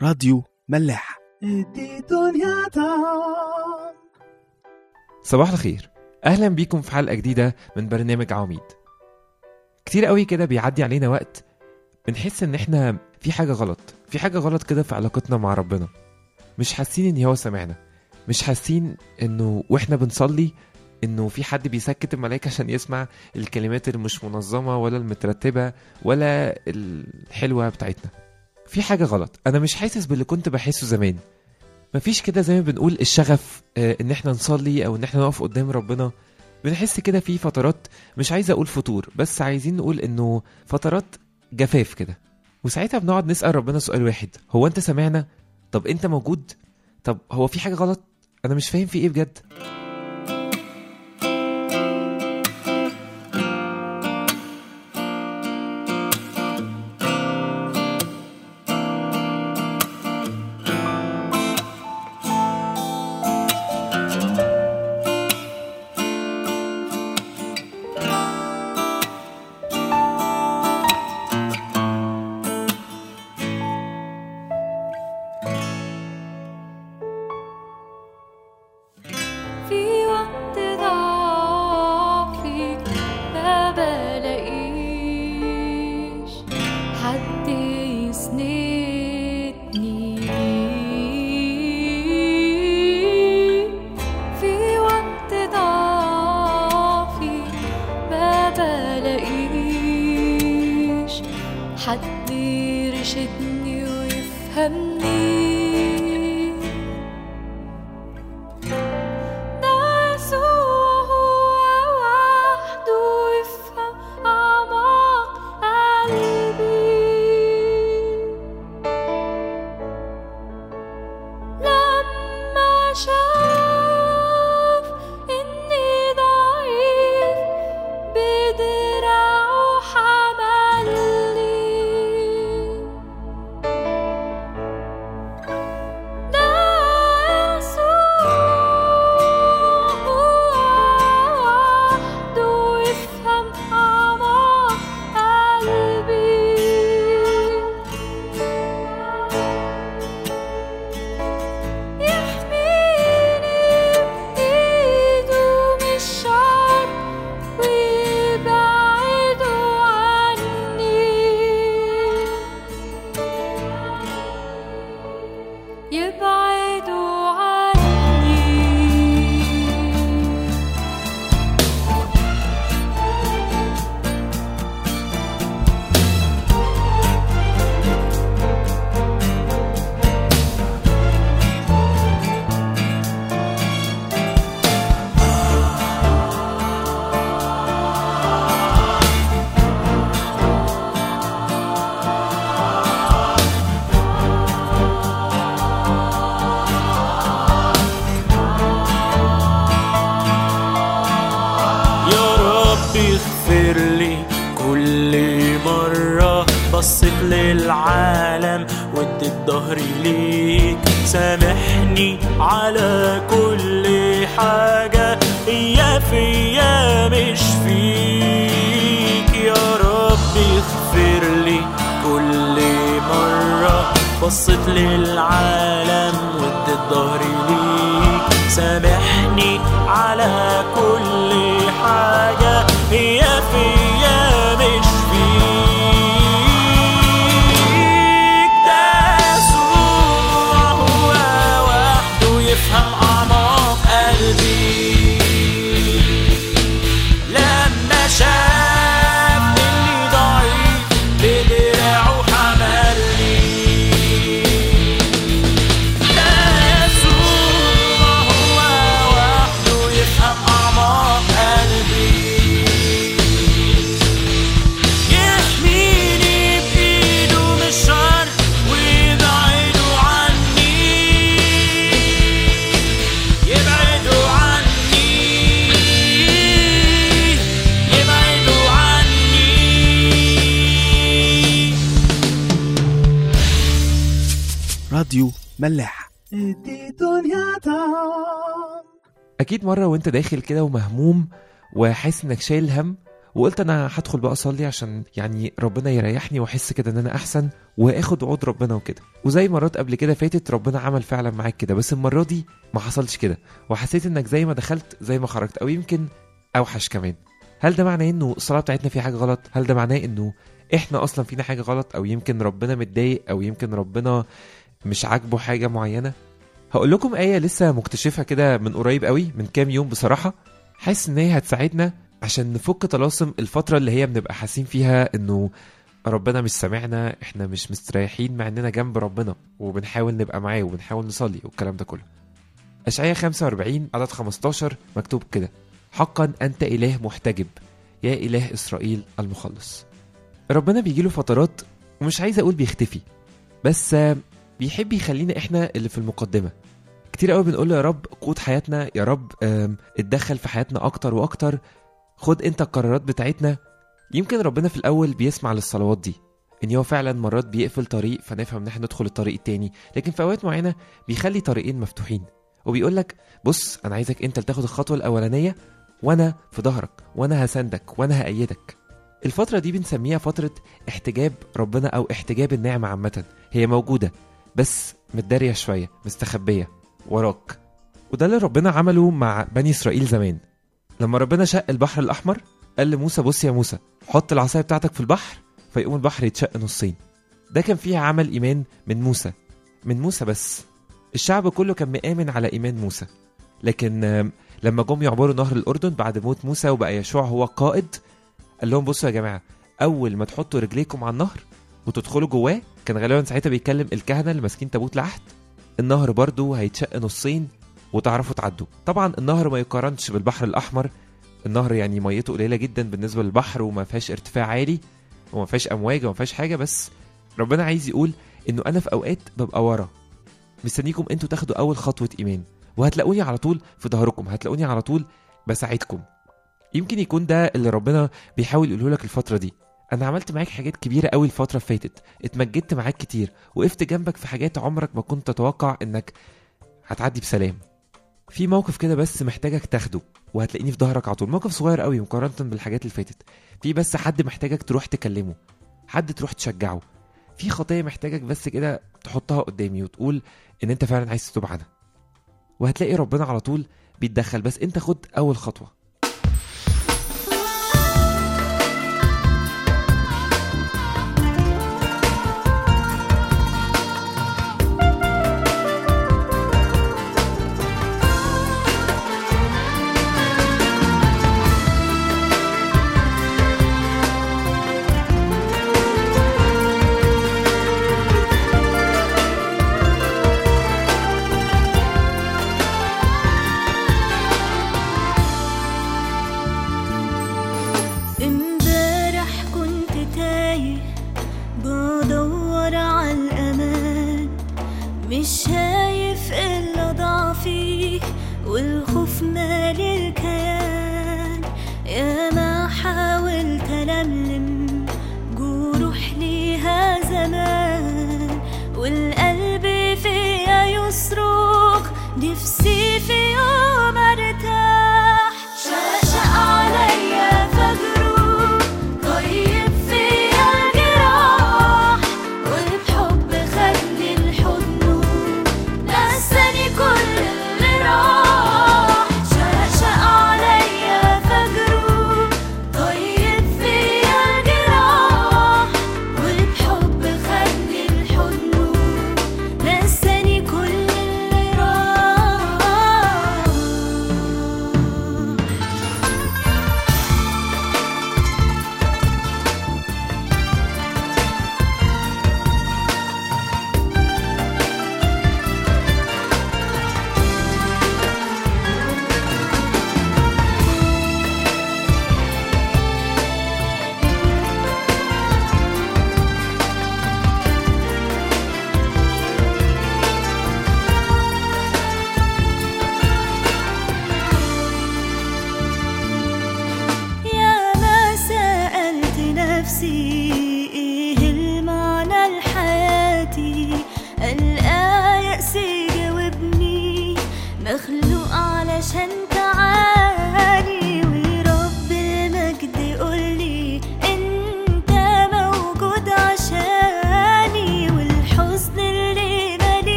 راديو ملاح ادي دنيا طعم صباح الخير اهلا بيكم في حلقه جديده من برنامج عواميد كتير قوي كده بيعدي علينا وقت بنحس ان احنا في حاجه غلط في حاجه غلط كده في علاقتنا مع ربنا مش حاسين ان هو سمعنا مش حاسين انه واحنا بنصلي انه في حد بيسكت الملائكه عشان يسمع الكلمات اللي مش منظمه ولا المترتبه ولا الحلوه بتاعتنا في حاجه غلط انا مش حاسس باللي كنت بحسه زمان مفيش كده زي ما بنقول الشغف آه، ان احنا نصلي او ان احنا نقف قدام ربنا بنحس كده في فترات مش عايز اقول فتور بس عايزين نقول انه فترات جفاف كده وساعتها بنقعد نسال ربنا سؤال واحد هو انت سامعنا طب انت موجود طب هو في حاجه غلط انا مش فاهم في ايه بجد في وقت ضعفي ما بلاقيش حد يسندني في وقت ضعفي ما بلاقيش حد يرشدني ويفهمني ده يسوع هو وحده يفهم أعماق قلبي لما شاف إني ضعيف بدراعه حملني ده يسوع هو وحده يفهم أعماق قلبي يحميني بإيده من الشر ويبعده عني يبعدوا عني يا رب اغفر لي كل مرة بصيت للعالم واديت ظهري ليك سامحني على كل حاجة يا فيا مش فيك يا رب اغفر لي كل مرة بصيت للعالم واديت ظهري ليك سامحني على كل حاجة هي فيا مش فيك ده يسوع هو وحده يفهم أعماق قلبي لما شاف إني ضعيف بدراعه حملني يسوع هو وحده يفهم أعماق قلبي يحميني بإيده من الشر ويبعده عني يبعده عني يبعده عني راديو ملاح ادي دنيا طعم اكيد مره وانت داخل كده ومهموم وحاسس انك شايل هم وقلت انا هدخل بقى اصلي عشان يعني ربنا يريحني واحس كده ان انا احسن واخد وعود ربنا وكده وزي مرات قبل كده فاتت ربنا عمل فعلا معاك كده بس المره دي ما حصلش كده وحسيت انك زي ما دخلت زي ما خرجت او يمكن اوحش كمان هل ده معناه انه الصلاه بتاعتنا فيها حاجه غلط هل ده معناه انه احنا اصلا فينا حاجه غلط او يمكن ربنا متضايق او يمكن ربنا مش عاجبه حاجه معينه هقول لكم ايه لسه مكتشفها كده من قريب قوي من كام يوم بصراحه حاسس ان هي هتساعدنا عشان نفك طلاسم الفتره اللي هي بنبقى حاسين فيها انه ربنا مش سامعنا احنا مش مستريحين مع اننا جنب ربنا وبنحاول نبقى معاه وبنحاول نصلي والكلام ده كله اشعياء 45 عدد 15 مكتوب كده حقا انت اله محتجب يا اله اسرائيل المخلص ربنا بيجيله فترات ومش عايز اقول بيختفي بس آه، بيحب يخلينا احنا اللي في المقدمه كتير قوي بنقول له يا رب قود حياتنا يا رب آم، اتدخل في حياتنا اكتر واكتر خد انت القرارات بتاعتنا يمكن ربنا في الاول بيسمع للصلوات دي ان هو فعلا مرات بيقفل طريق فنفهم ان احنا ندخل الطريق التاني لكن في اوقات معينه بيخلي طريقين مفتوحين وبيقول لك بص انا عايزك انت اللي تاخد الخطوه الاولانيه وانا في ظهرك وانا هساندك وانا هأيدك الفترة دي بنسميها فترة احتجاب ربنا أو احتجاب النعمة عامة هي موجودة بس متدارية شوية مستخبية وراك وده اللي ربنا عمله مع بني إسرائيل زمان لما ربنا شق البحر الأحمر قال لموسى بص يا موسى حط العصاية بتاعتك في البحر فيقوم البحر يتشق نصين ده كان فيها عمل إيمان من موسى من موسى بس الشعب كله كان مآمن على إيمان موسى لكن آم، لما جم يعبروا نهر الأردن بعد موت موسى وبقى يشوع هو القائد قال لهم بصوا يا جماعه اول ما تحطوا رجليكم على النهر وتدخلوا جواه كان غالبا ساعتها بيتكلم الكهنه اللي ماسكين تابوت العهد النهر برضو هيتشق نصين وتعرفوا تعدوا طبعا النهر ما يقارنش بالبحر الاحمر النهر يعني ميته قليله جدا بالنسبه للبحر وما فيهاش ارتفاع عالي وما فيهاش امواج وما فيهاش حاجه بس ربنا عايز يقول انه انا في اوقات ببقى ورا مستنيكم انتوا تاخدوا اول خطوه ايمان وهتلاقوني على طول في ظهركم هتلاقوني على طول بساعدكم يمكن يكون ده اللي ربنا بيحاول يقوله لك الفتره دي انا عملت معاك حاجات كبيره قوي الفتره اللي فاتت اتمجدت معاك كتير وقفت جنبك في حاجات عمرك ما كنت تتوقع انك هتعدي بسلام في موقف كده بس محتاجك تاخده وهتلاقيني في ظهرك على طول موقف صغير قوي مقارنه بالحاجات اللي فاتت في بس حد محتاجك تروح تكلمه حد تروح تشجعه في خطيه محتاجك بس كده تحطها قدامي وتقول ان انت فعلا عايز تتوب عنها وهتلاقي ربنا على طول بيتدخل بس انت خد اول خطوه امبارح كنت تايه بدور على الأمان مش شايف إلا ضعفي والخوف مالي الكيان يا ما حاولت ألملم جروح ليها زمان والقلب فيا يصرخ نفسي في يوم ارتاح شقشق عليا فجره طيب فيا الجراح وبحب خدني لحضنه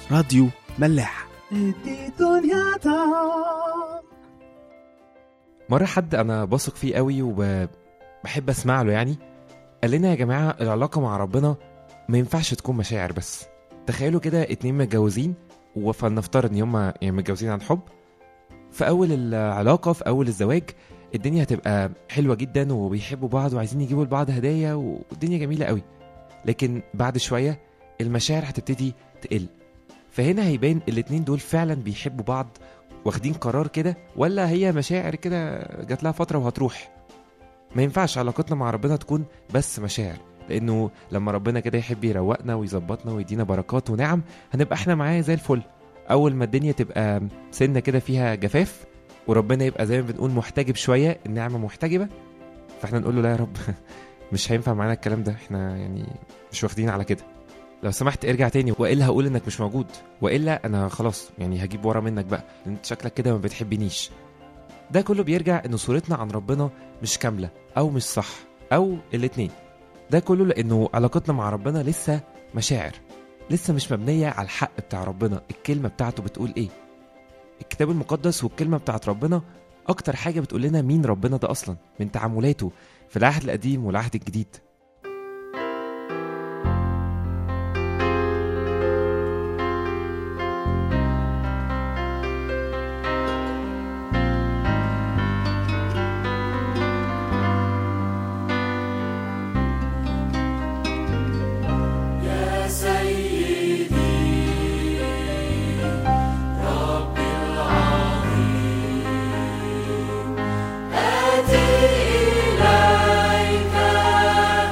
راديو ملاح ادي دنيا تعب مرة حد أنا بثق فيه قوي وبحب أسمع له يعني قال لنا يا جماعة العلاقة مع ربنا ما ينفعش تكون مشاعر بس تخيلوا كده اتنين متجوزين وفلنفترض ان هما يعني متجوزين عن حب في أول العلاقة في أول الزواج الدنيا هتبقى حلوة جدا وبيحبوا بعض وعايزين يجيبوا لبعض هدايا والدنيا جميلة قوي لكن بعد شوية المشاعر هتبتدي تقل فهنا هيبان الاتنين دول فعلا بيحبوا بعض واخدين قرار كده ولا هي مشاعر كده جات لها فتره وهتروح ما ينفعش علاقتنا مع ربنا تكون بس مشاعر لانه لما ربنا كده يحب يروقنا ويظبطنا ويدينا بركات ونعم هنبقى احنا معاه زي الفل اول ما الدنيا تبقى سنه كده فيها جفاف وربنا يبقى زي ما بنقول محتجب شويه النعمه محتجبه فاحنا نقول له لا يا رب مش هينفع معانا الكلام ده احنا يعني مش واخدين على كده لو سمحت ارجع تاني والا هقول انك مش موجود والا انا خلاص يعني هجيب ورا منك بقى لأن انت شكلك كده ما بتحبنيش ده كله بيرجع ان صورتنا عن ربنا مش كامله او مش صح او الاتنين ده كله لانه علاقتنا مع ربنا لسه مشاعر لسه مش مبنيه على الحق بتاع ربنا الكلمه بتاعته بتقول ايه الكتاب المقدس والكلمه بتاعت ربنا اكتر حاجه بتقول لنا مين ربنا ده اصلا من تعاملاته في العهد القديم والعهد الجديد يا سيدي رب العظيم آتي إليك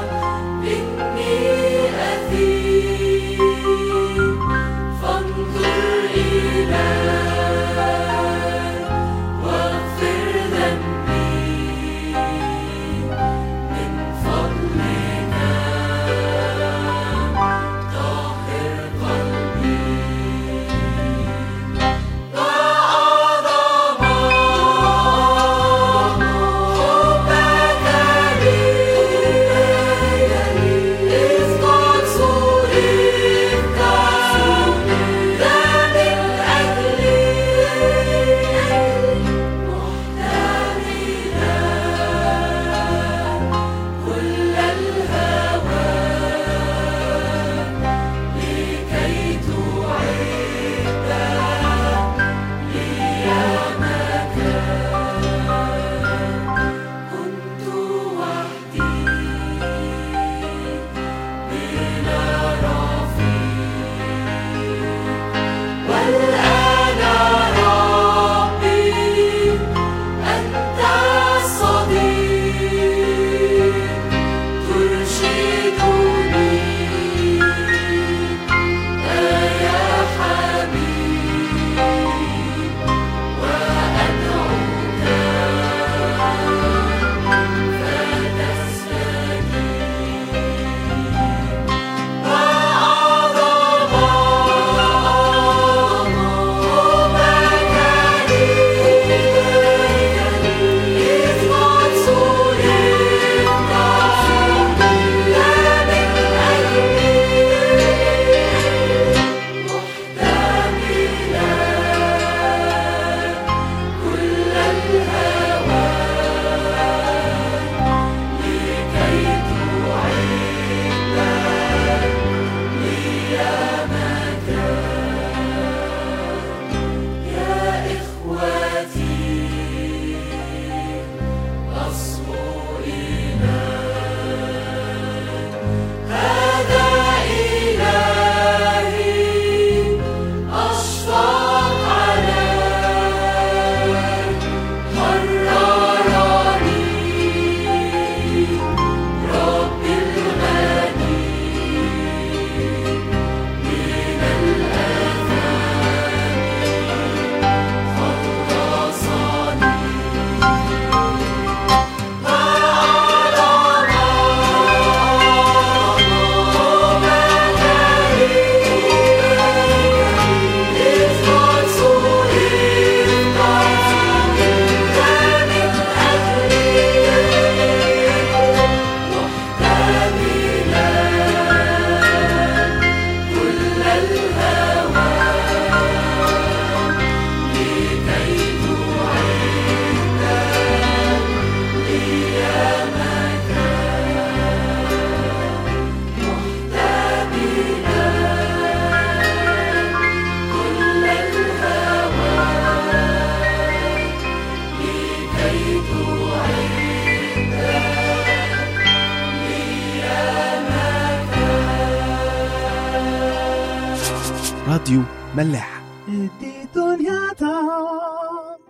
راديو ملاح دي دنيا تعب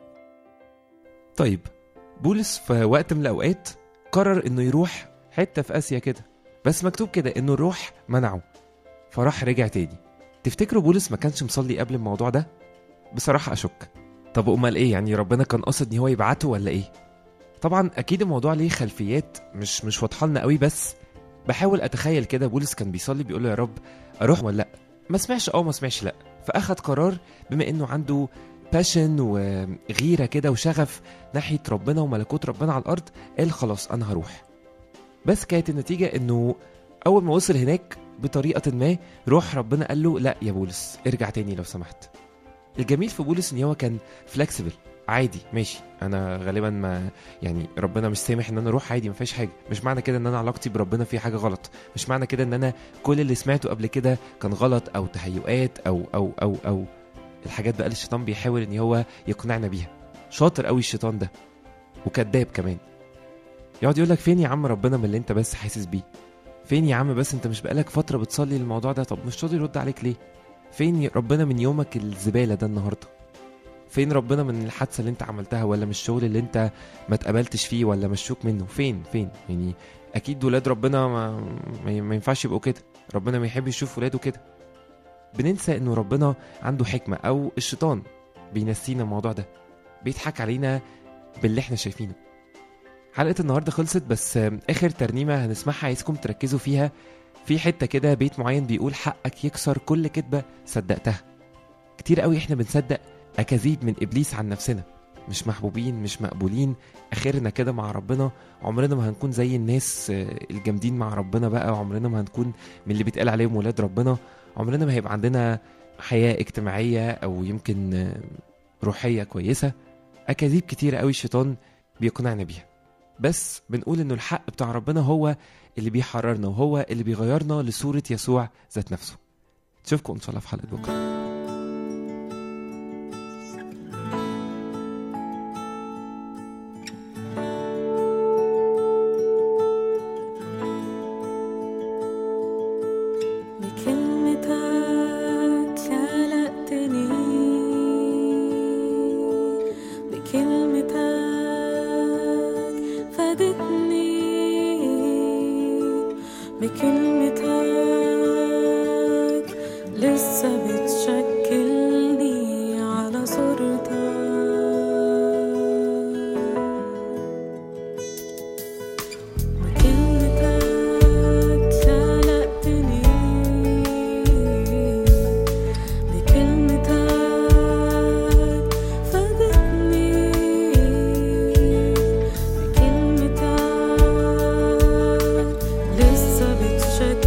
طيب بولس في وقت من الاوقات قرر انه يروح حته في اسيا كده بس مكتوب كده انه الروح منعه فراح رجع تاني تفتكروا بولس ما كانش مصلي قبل الموضوع ده بصراحه اشك طب امال ايه يعني ربنا كان قاصد ان هو يبعته ولا ايه طبعا اكيد الموضوع ليه خلفيات مش مش واضحه لنا قوي بس بحاول اتخيل كده بولس كان بيصلي بيقول له يا رب اروح ولا لا ما سمعش اه ما سمعش لا فاخد قرار بما انه عنده باشن وغيره كده وشغف ناحيه ربنا وملكوت ربنا على الارض قال خلاص انا هروح بس كانت النتيجه انه اول ما وصل هناك بطريقه ما روح ربنا قال له لا يا بولس ارجع تاني لو سمحت الجميل في بولس ان هو كان فلكسبل عادي ماشي انا غالبا ما يعني ربنا مش سامح ان انا اروح عادي ما فيش حاجه مش معنى كده ان انا علاقتي بربنا في حاجه غلط مش معنى كده ان انا كل اللي سمعته قبل كده كان غلط او تهيؤات او او او او الحاجات بقى اللي الشيطان بيحاول ان هو يقنعنا بيها شاطر قوي الشيطان ده وكذاب كمان يقعد يقول لك فين يا عم ربنا من اللي انت بس حاسس بيه فين يا عم بس انت مش بقالك فتره بتصلي الموضوع ده طب مش راضي يرد عليك ليه فين يا ربنا من يومك الزباله ده النهارده فين ربنا من الحادثه اللي انت عملتها ولا من الشغل اللي انت ما اتقبلتش فيه ولا مشوك منه فين فين يعني اكيد ولاد ربنا ما, ما ما ينفعش يبقوا كده ربنا ما يحب يشوف ولاده كده بننسى انه ربنا عنده حكمه او الشيطان بينسينا الموضوع ده بيضحك علينا باللي احنا شايفينه حلقه النهارده خلصت بس اخر ترنيمه هنسمعها عايزكم تركزوا فيها في حته كده بيت معين بيقول حقك يكسر كل كذبه صدقتها كتير قوي احنا بنصدق اكاذيب من ابليس عن نفسنا مش محبوبين مش مقبولين اخرنا كده مع ربنا عمرنا ما هنكون زي الناس آه، الجامدين مع ربنا بقى وعمرنا ما هنكون من اللي بيتقال عليهم ولاد ربنا عمرنا ما هيبقى عندنا حياة اجتماعية أو يمكن آه، روحية كويسة أكاذيب كتير قوي الشيطان بيقنعنا بيها بس بنقول إنه الحق بتاع ربنا هو اللي بيحررنا وهو اللي بيغيرنا لصورة يسوع ذات نفسه نشوفكم إن شاء الله في حلقة بكرة بكلمتك خلقتني بكلمتك فادتني بكلمتك لسه بتشكلني على صورتك بكلمتك خلقتني بكلمتك فادتني بكلمتك لسه بتشكلني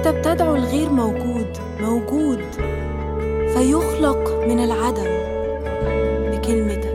انت بتدعو الغير موجود موجود فيخلق من العدم بكلمتك